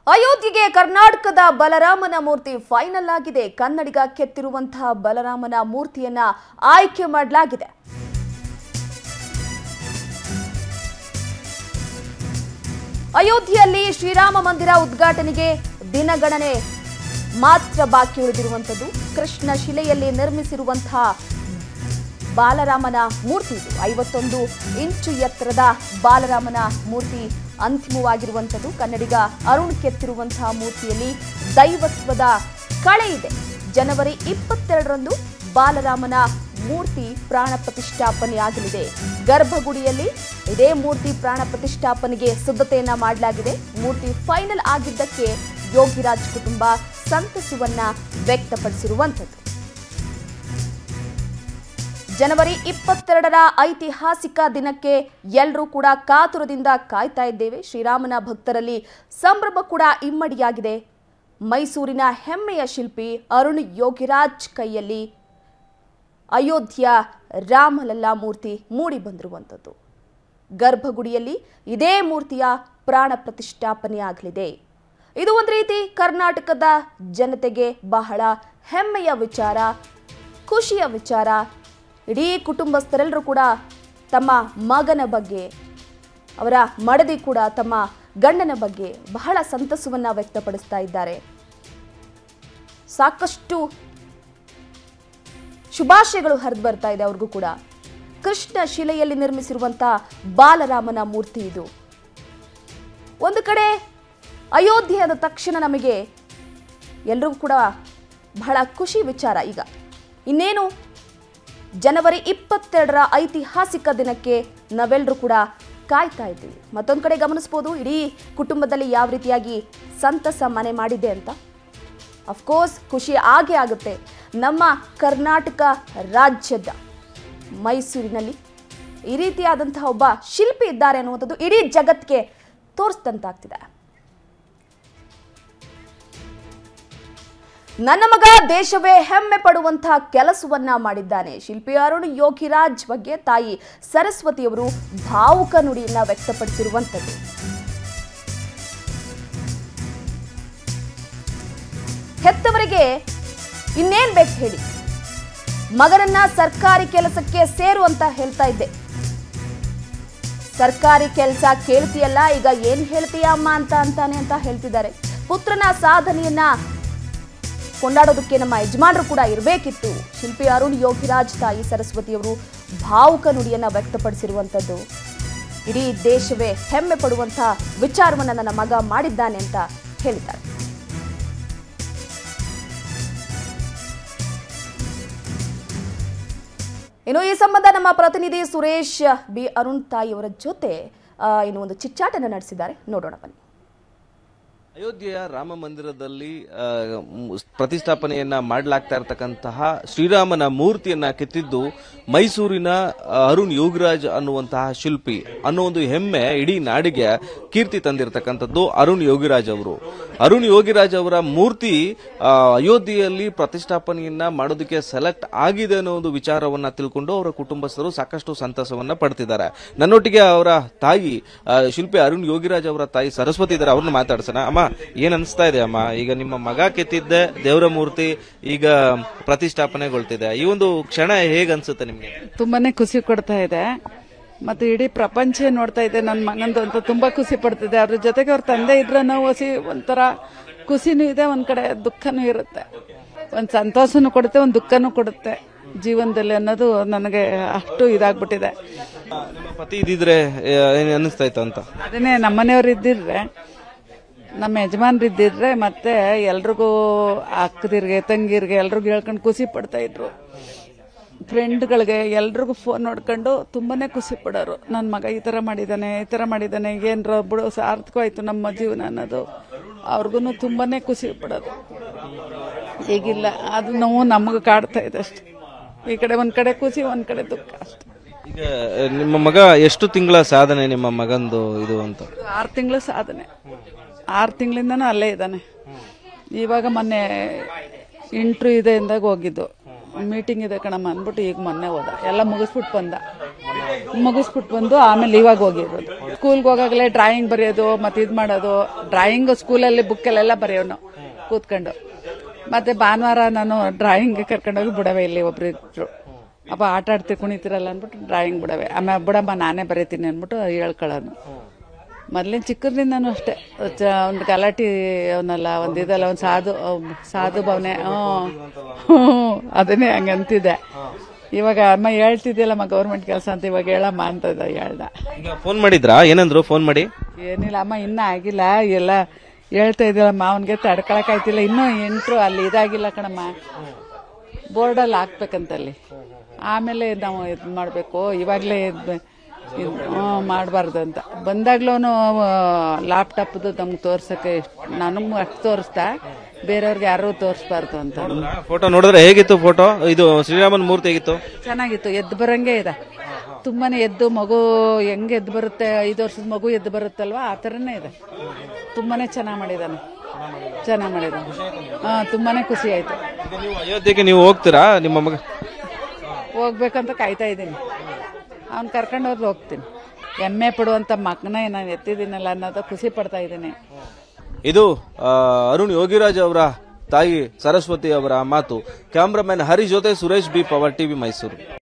ಅಯೋಧ್ಯೆಗೆ ಕರ್ನಾಟಕದ ಬಲರಾಮನ ಮೂರ್ತಿ ಫೈನಲ್ ಆಗಿದೆ ಕನ್ನಡಿಗ ಕೆತ್ತಿರುವಂತಹ ಬಲರಾಮನ ಮೂರ್ತಿಯನ್ನ ಆಯ್ಕೆ ಮಾಡಲಾಗಿದೆ ಅಯೋಧ್ಯೆಯಲ್ಲಿ ಶ್ರೀರಾಮ ಮಂದಿರ ಉದ್ಘಾಟನೆಗೆ ದಿನಗಣನೆ ಮಾತ್ರ ಬಾಕಿ ಉಳಿದಿರುವಂಥದ್ದು ಕೃಷ್ಣ ಶಿಲೆಯಲ್ಲಿ ನಿರ್ಮಿಸಿರುವಂತಹ ಬಾಲರಾಮನ ಮೂರ್ತಿ ಇದು ಐವತ್ತೊಂದು ಇಂಚು ಎತ್ತರದ ಬಾಲರಾಮನ ಮೂರ್ತಿ ಅಂತಿಮವಾಗಿರುವಂಥದ್ದು ಕನ್ನಡಿಗ ಅರುಣ್ ಕೆತ್ತಿರುವಂತಹ ಮೂರ್ತಿಯಲ್ಲಿ ದೈವತ್ವದ ಕಳೆ ಇದೆ ಜನವರಿ ಇಪ್ಪತ್ತೆರಡರಂದು ಬಾಲರಾಮನ ಮೂರ್ತಿ ಪ್ರಾಣ ಪ್ರತಿಷ್ಠಾಪನೆಯಾಗಲಿದೆ ಗರ್ಭಗುಡಿಯಲ್ಲಿ ಇದೇ ಮೂರ್ತಿ ಪ್ರಾಣ ಪ್ರತಿಷ್ಠಾಪನೆಗೆ ಸಿದ್ಧತೆಯನ್ನ ಮಾಡಲಾಗಿದೆ ಮೂರ್ತಿ ಫೈನಲ್ ಆಗಿದ್ದಕ್ಕೆ ಯೋಗಿರಾಜ್ ಕುಟುಂಬ ಸಂತಸವನ್ನ ವ್ಯಕ್ತಪಡಿಸಿರುವಂಥದ್ದು ಜನವರಿ ಇಪ್ಪತ್ತೆರಡರ ಐತಿಹಾಸಿಕ ದಿನಕ್ಕೆ ಎಲ್ಲರೂ ಕೂಡ ಕಾತುರದಿಂದ ಕಾಯ್ತಾ ಇದ್ದೇವೆ ಶ್ರೀರಾಮನ ಭಕ್ತರಲ್ಲಿ ಸಂಭ್ರಮ ಕೂಡ ಇಮ್ಮಡಿಯಾಗಿದೆ ಮೈಸೂರಿನ ಹೆಮ್ಮೆಯ ಶಿಲ್ಪಿ ಅರುಣ್ ಯೋಗಿರಾಜ್ ಕೈಯಲ್ಲಿ ಅಯೋಧ್ಯೆಯ ರಾಮಲಲ್ಲಾ ಮೂರ್ತಿ ಮೂಡಿ ಬಂದಿರುವಂಥದ್ದು ಗರ್ಭಗುಡಿಯಲ್ಲಿ ಇದೇ ಮೂರ್ತಿಯ ಪ್ರಾಣ ಪ್ರತಿಷ್ಠಾಪನೆಯಾಗಲಿದೆ ಇದು ಒಂದು ರೀತಿ ಕರ್ನಾಟಕದ ಜನತೆಗೆ ಬಹಳ ಹೆಮ್ಮೆಯ ವಿಚಾರ ಖುಷಿಯ ವಿಚಾರ ಇಡೀ ಕುಟುಂಬಸ್ಥರೆಲ್ಲರೂ ಕೂಡ ತಮ್ಮ ಮಗನ ಬಗ್ಗೆ ಅವರ ಮಡದಿ ಕೂಡ ತಮ್ಮ ಗಂಡನ ಬಗ್ಗೆ ಬಹಳ ಸಂತಸವನ್ನ ವ್ಯಕ್ತಪಡಿಸ್ತಾ ಇದ್ದಾರೆ ಸಾಕಷ್ಟು ಶುಭಾಶಯಗಳು ಹರಿದು ಬರ್ತಾ ಇದೆ ಅವ್ರಿಗೂ ಕೂಡ ಕೃಷ್ಣ ಶಿಲೆಯಲ್ಲಿ ನಿರ್ಮಿಸಿರುವಂತ ಬಾಲರಾಮನ ಮೂರ್ತಿ ಇದು ಒಂದು ಕಡೆ ಅಯೋಧ್ಯೆ ಆದ ತಕ್ಷಣ ನಮಗೆ ಎಲ್ರಿಗೂ ಕೂಡ ಬಹಳ ಖುಷಿ ವಿಚಾರ ಈಗ ಇನ್ನೇನು ಜನವರಿ ಇಪ್ಪತ್ತೆರಡರ ಐತಿಹಾಸಿಕ ದಿನಕ್ಕೆ ನಾವೆಲ್ಲರೂ ಕೂಡ ಕಾಯ್ತಾ ಇದ್ದೀವಿ ಮತ್ತೊಂದು ಕಡೆ ಗಮನಿಸ್ಬೋದು ಇಡೀ ಕುಟುಂಬದಲ್ಲಿ ಯಾವ ರೀತಿಯಾಗಿ ಸಂತಸ ಮನೆ ಮಾಡಿದೆ ಅಂತ ಅಫ್ಕೋರ್ಸ್ ಖುಷಿ ಆಗೇ ಆಗುತ್ತೆ ನಮ್ಮ ಕರ್ನಾಟಕ ರಾಜ್ಯದ ಮೈಸೂರಿನಲ್ಲಿ ಈ ರೀತಿಯಾದಂತಹ ಒಬ್ಬ ಶಿಲ್ಪಿ ಇದ್ದಾರೆ ಅನ್ನುವಂಥದ್ದು ಇಡೀ ಜಗತ್ತಿಗೆ ತೋರಿಸಿದಂತಾಗ್ತಿದೆ ನನ್ನ ಮಗ ದೇಶವೇ ಹೆಮ್ಮೆ ಪಡುವಂತಹ ಕೆಲಸವನ್ನ ಮಾಡಿದ್ದಾನೆ ಶಿಲ್ಪಿ ಅರುಣ್ ಯೋಗಿರಾಜ್ ಬಗ್ಗೆ ತಾಯಿ ಸರಸ್ವತಿಯವರು ಭಾವುಕ ನುಡಿಯನ್ನ ವ್ಯಕ್ತಪಡಿಸಿರುವಂಥದ್ದು ಹೆತ್ತವರಿಗೆ ಇನ್ನೇನ್ ಬೇಕು ಹೇಳಿ ಮಗನನ್ನ ಸರ್ಕಾರಿ ಕೆಲಸಕ್ಕೆ ಸೇರು ಅಂತ ಹೇಳ್ತಾ ಇದ್ದೆ ಸರ್ಕಾರಿ ಕೆಲಸ ಕೇಳ್ತೀಯಲ್ಲ ಈಗ ಏನ್ ಹೇಳ್ತೀಯ ಅಮ್ಮ ಅಂತ ಅಂತಾನೆ ಅಂತ ಹೇಳ್ತಿದ್ದಾರೆ ಪುತ್ರನ ಸಾಧನೆಯನ್ನ ಕೊಂಡಾಡೋದಕ್ಕೆ ನಮ್ಮ ಯಜಮಾನರು ಕೂಡ ಇರಬೇಕಿತ್ತು ಶಿಲ್ಪಿ ಅರುಣ್ ಯೋಗಿರಾಜ್ ತಾಯಿ ಸರಸ್ವತಿಯವರು ಭಾವುಕ ನುಡಿಯನ್ನ ವ್ಯಕ್ತಪಡಿಸಿರುವಂಥದ್ದು ಇಡೀ ದೇಶವೇ ಹೆಮ್ಮೆ ಪಡುವಂತಹ ವಿಚಾರವನ್ನ ನನ್ನ ಮಗ ಮಾಡಿದ್ದಾನೆ ಅಂತ ಹೇಳಿದ್ದಾರೆ ಇನ್ನು ಈ ಸಂಬಂಧ ನಮ್ಮ ಪ್ರತಿನಿಧಿ ಸುರೇಶ್ ಬಿ ಅರುಣ್ ತಾಯಿಯವರ ಜೊತೆ ಆ, ಇನ್ನು ಒಂದು ಚಿಚ್ಚಾಟನ ನಡೆಸಿದ್ದಾರೆ ನೋಡೋಣ ಬನ್ನಿ ಅಯೋಧ್ಯೆಯ ರಾಮ ಮಂದಿರದಲ್ಲಿ ಆ, ಮ್- ಪ್ರತಿಷ್ಠಾಪನೆಯನ್ನ ಮಾಡಲಾಗ್ತಾ ಇರತಕ್ಕಂತಹ ಶ್ರೀರಾಮನ ಮೂರ್ತಿಯನ್ನ ಕೆತ್ತಿದ್ದು ಮೈಸೂರಿನ ಆ, ಅರುಣ್ ಯೋಗರಾಜ್ ಅನ್ನುವಂತಹ ಶಿಲ್ಪಿ ಅನ್ನೋ ಒಂದು ಹೆಮ್ಮೆ ಇಡೀ ನಾಡಿಗೆ ಕೀರ್ತಿ ತಂದಿರತಕ್ಕಂಥದ್ದು ಅರುಣ್ ಯೋಗಿರಾಜ್ ಅವರು ಅರುಣ್ ಯೋಗಿರಾಜ್ ಅವರ ಮೂರ್ತಿ ಆ, ಅಯೋಧ್ಯೆಯಲ್ಲಿ ಪ್ರತಿಷ್ಠಾಪನೆಯನ್ನ ಮಾಡೋದಕ್ಕೆ ಸೆಲೆಕ್ಟ್ ಆಗಿದೆ ಅನ್ನೋ ಒಂದು ವಿಚಾರವನ್ನ ತಿಳ್ಕೊಂಡು ಅವರ ಕುಟುಂಬಸ್ಥರು ಸಾಕಷ್ಟು ಸಂತಸವನ್ನ ಪಡ್ತಿದ್ದಾರೆ ನನ್ನೊಟ್ಟಿಗೆ ಅವರ ತಾಯಿ ಆ, ಶಿಲ್ಪಿ ಅರುಣ್ ಯೋಗಿರಾಜ್ ಅವರ ತಾಯಿ ಸರಸ್ವತಿ ಇದ್ದಾರೆ ಅವ್ರನ್ನ ಮಾತಾಡ್ಸೋಣ ಅಮ್ಮ ಏನ್ ಅನಿಸ್ತಾ ಇದೆ ಅಮ್ಮ ಈಗ ನಿಮ್ಮ ಮಗ ಕೆತ್ತಿದ್ದೆ ದೇವರ ಮೂರ್ತಿ ಈಗ ಪ್ರತಿಷ್ಠಾಪನೆಗೊಳ್ತಿದೆ ಈ ಒಂದು ಕ್ಷಣ ಹೇಗ್ ಅನ್ಸುತ್ತೆ ನಿಮ್ಗೆ ತುಂಬಾನೇ ಖುಷಿ ಕೊಡ್ತಾ ಇದೆ ಮತ್ತೆ ಇಡೀ ಪ್ರಪಂಚ ನೋಡ್ತಾ ಇದೆ ನನ್ನ ಮಗಂದು ಅಂತ ತುಂಬಾ ಖುಷಿ ಪಡ್ತಿದೆ ಅದ್ರ ಜೊತೆಗೆ ಅವ್ರ ತಂದೆ ಇದ್ರೆ ನಾವು ಹಸಿ ಒಂಥರ ಖುಷಿನೂ ಇದೆ ಒಂದ್ ಕಡೆ ದುಃಖನೂ ಇರುತ್ತೆ ಒಂದ್ ಸಂತೋಷನೂ ಕೊಡುತ್ತೆ ಒಂದ್ ದುಃಖನೂ ಕೊಡುತ್ತೆ ಜೀವನದಲ್ಲಿ ಅನ್ನೋದು ನನಗೆ ಅಷ್ಟು ಇದಾಗ್ಬಿಟ್ಟಿದೆ ನಿಮ್ಮ ಪತಿ ಇದ್ದಿದ್ರೆ ಆ, ಏನ್ ಅನಿಸ್ತಾ ಇತ್ತು ಅಂತ ಅದನ್ನೇ ನಮ್ಮನೆಯವ್ರು ಇದ್ದಿದ್ರೆ ನಮ್ಮ ಯಜಮಾನ್ರು ಇದ್ದಿದ್ರೆ ಮತ್ತೆ ಎಲ್ರಿಗೂ ಅಕ್ಕದಿರ್ಗೆ ತಂಗಿರ್ಗೆ ಎಲ್ರಿಗೂ ಹೇಳ್ಕೊಂಡು ಖುಷಿ ಪಡ್ತಾ ಇದ್ರು ಫ್ರೆಂಡ್ಗಳಿಗೆ ಎಲ್ರಿಗೂ ಫೋನ್ ನೋಡ್ಕೊಂಡು ತುಂಬಾನೇ ಖುಷಿ ಪಡೋರು ನನ್ನ ಮಗ ಈ ತರ ಮಾಡಿದಾನೆ ಈ ತರ ಮಾಡಿದಾನೆ ಏನ್ರ ಬಿಡು ಸಾರ್ಥಕವಾಯ್ತು ನಮ್ಮ ಜೀವನ ಅನ್ನೋದು ಅವ್ರಿಗೂ ತುಂಬಾನೇ ಖುಷಿ ಪಡೋದು ಈಗಿಲ್ಲ ಅದು ನೋವು ನಮಗೆ ಕಾಡ್ತಾ ಇದೆ ಅಷ್ಟೆ ಈ ಕಡೆ ಒಂದ್ ಕಡೆ ಖುಷಿ ಒಂದ್ ಕಡೆ ದುಃಖ ಅಷ್ಟೆ ಈಗ ಆ, ನಿಮ್ಮ ಮಗ ಎಷ್ಟು ತಿಂಗಳ ಸಾಧನೆ ನಿಮ್ಮ ಮಗಂದು ಇದು ಅಂತ ಆರು ತಿಂಗಳು ಸಾಧನೆ ಆರು ತಿಂಗಳಿಂದನೂ ಅಲ್ಲೇ ಇದ್ದಾನೆ ಇವಾಗ ಮೊನ್ನೆ ಇಂಟ್ರು ಇದೆ ಇಂದಾಗ ಹೋಗಿದ್ದು ಮೀಟಿಂಗ್ ಇದೆ ಕಣಮ್ಮ ಅಂದ್ಬಿಟ್ಟು ಈಗ ಮೊನ್ನೆ ಹೋದ ಎಲ್ಲ ಮುಗಿಸ್ಬಿಟ್ಟು ಬಂದ ಮುಗಿಸ್ಬಿಟ್ಟು ಬಂದು ಆಮೇಲೆ ಇವಾಗ ಹೋಗಿರೋದು ಸ್ಕೂಲ್ಗೆ ಹೋಗಾಗಲೇ ಡ್ರಾಯಿಂಗ್ ಬರೆಯೋದು ಮತ್ತೆ ಇದು ಮಾಡೋದು ಡ್ರಾಯಿಂಗ್ ಸ್ಕೂಲಲ್ಲಿ ಬುಕ್ಕಲ್ಲೆಲ್ಲ ಬರೆಯೋನು ಕೂತ್ಕೊಂಡು ಮತ್ತೆ ಭಾನುವಾರ ನಾನು ಡ್ರಾಯಿಂಗ್ ಕರ್ಕೊಂಡೋಗಿ ಬಿಡವೆ ಇಲ್ಲಿ ಒಬ್ರು ಇದ್ರು ಅಪ್ಪ ಆಟ ಆಡ್ತಿ ಕುಣಿತಿರಲ್ಲ ಅಂದ್ಬಿಟ್ಟು ಡ್ರಾಯಿಂಗ್ ಬಿಡವೆ ಆಮೇಲೆ ಬಿಡಮ್ಮ ನಾನೇ ಬರೀತೀನಿ ಅಂದ್ಬಿಟ್ಟು ಹೇಳ್ಕೊಳ್ಳೋನು ಮೊದ್ಲಿನ ಚಿಕ್ಕದ್ರಿಂದನೂ ಅಷ್ಟೇ ಚ- ಒಂದು ಗಲಾಟಿ ಅವನಲ್ಲ ಒಂದು ಇದಲ್ಲ ಒಂದು ಸಾಧು ಅವ್ನ್ ಸಾಧು ಭಾವನೆ ಹ್ಞೂ ಅದನ್ನೇ ಹಂಗಂತಿದ್ದೆ ಇವಾಗ ಅಮ್ಮ ಹೇಳ್ತಿದ್ದಿಲ್ಲಮ್ಮ ಗೌರ್ಮೆಂಟ್ ಕೆಲಸ ಅಂತ ಇವಾಗ ಹೇಳಮ್ಮ ಅಂತ ಇದ್ದ ಹೇಳ್ದ ಈಗ ಫೋನ್ ಮಾಡಿದ್ರಾ ಏನಂದ್ರು ಫೋನ್ ಮಾಡಿ ಏನಿಲ್ಲ ಅಮ್ಮ ಇನ್ನೂ ಆಗಿಲ್ಲ ಎಲ್ಲ ಹೇಳ್ತಾ ಇದ್ದೀಳಮ್ಮ ಅವನಿಗೆ ತಡ್ಕೊಳಕಾಯ್ತಿಲ್ಲ ಇನ್ನೂ ಎಂಟ್ರು ಅಲ್ಲಿ ಇದಾಗಿಲ್ಲ ಕಣಮ್ಮ ಬೋರ್ಡಲ್ಲಿ ಹಾಕ್ಬೇಕಂತಲ್ಲಿ ಆಮೇಲೆ ನಾವು ಇದು ಮಾಡಬೇಕು ಇವಾಗಲೇ ಮಾಡಬಾರ್ದು ಅಂತ ಬಂದಾಗ್ಲೂ ಲ್ಯಾಪ್ಟಾಪ್ದು ನಮ್ಗೆ ತೋರ್ಸಕ್ಕೆ ನನಗೆ ಅಷ್ಟು ತೋರಿಸ್ತಾ ಬೇರೆಯವ್ರಿಗೆ ಯಾರು ತೋರಿಸ್ಬಾರ್ದು ಅಂತ ಫೋಟೋ ನೋಡಿದ್ರೆ ಹೇಗಿತ್ತು ಫೋಟೋ ಇದು ಶ್ರೀರಾಮನ್ ಮೂರ್ತಿ ಹೇಗಿತ್ತು ಚೆನ್ನಾಗಿತ್ತು ಎದ್ದು ಬರಂಗೆ ಇದೆ ತುಂಬಾನೇ ಎದ್ದು ಮಗು ಹೆಂಗ್ ಎದ್ದು ಬರುತ್ತೆ ಐದು ವರ್ಷದ ಮಗು ಎದ್ದು ಬರುತ್ತಲ್ವಾ ಆ ಥರನೇ ಇದೆ ತುಂಬಾನೇ ಚೆನ್ನಾಗಿ ಮಾಡಿದಾನೆ ಚೆನ್ನಾಗಿ ಮಾಡಿದಾನೆ ಹಾ ತುಂಬಾನೇ ಖುಷಿ ಆಯ್ತು ಈಗ ನೀವು ಅಯೋಧ್ಯೆಗೆ ನೀವು ಹೋಗ್ತೀರಾ ನಿಮ್ಮ ಮಗ ಹೋಗ್ಬೇಕಂತ ಕಾಯ್ತಾ ಇದ್ದೀನಿ ಅವ್ನು ಕರ್ಕೊಂಡು ಹೋದ್ರೆ ಹೋಗ್ತೀನಿ ಹೆಮ್ಮೆ ಪಡುವಂತ ಮಗನ ನಾನು ಎತ್ತಿದ್ದೀನಲ್ಲ ಅನ್ನೋದು ಖುಷಿ ಪಡ್ತಾ ಇದ್ದೀನಿ ಇದು ಆ, ಅರುಣ್ ಯೋಗಿರಾಜ್ ಅವರ ತಾಯಿ ಸರಸ್ವತಿ ಅವರ ಮಾತು ಕ್ಯಾಮ್ರಾಮನ್ ಹರಿ ಜೊತೆ Suresh B power TV Mysuru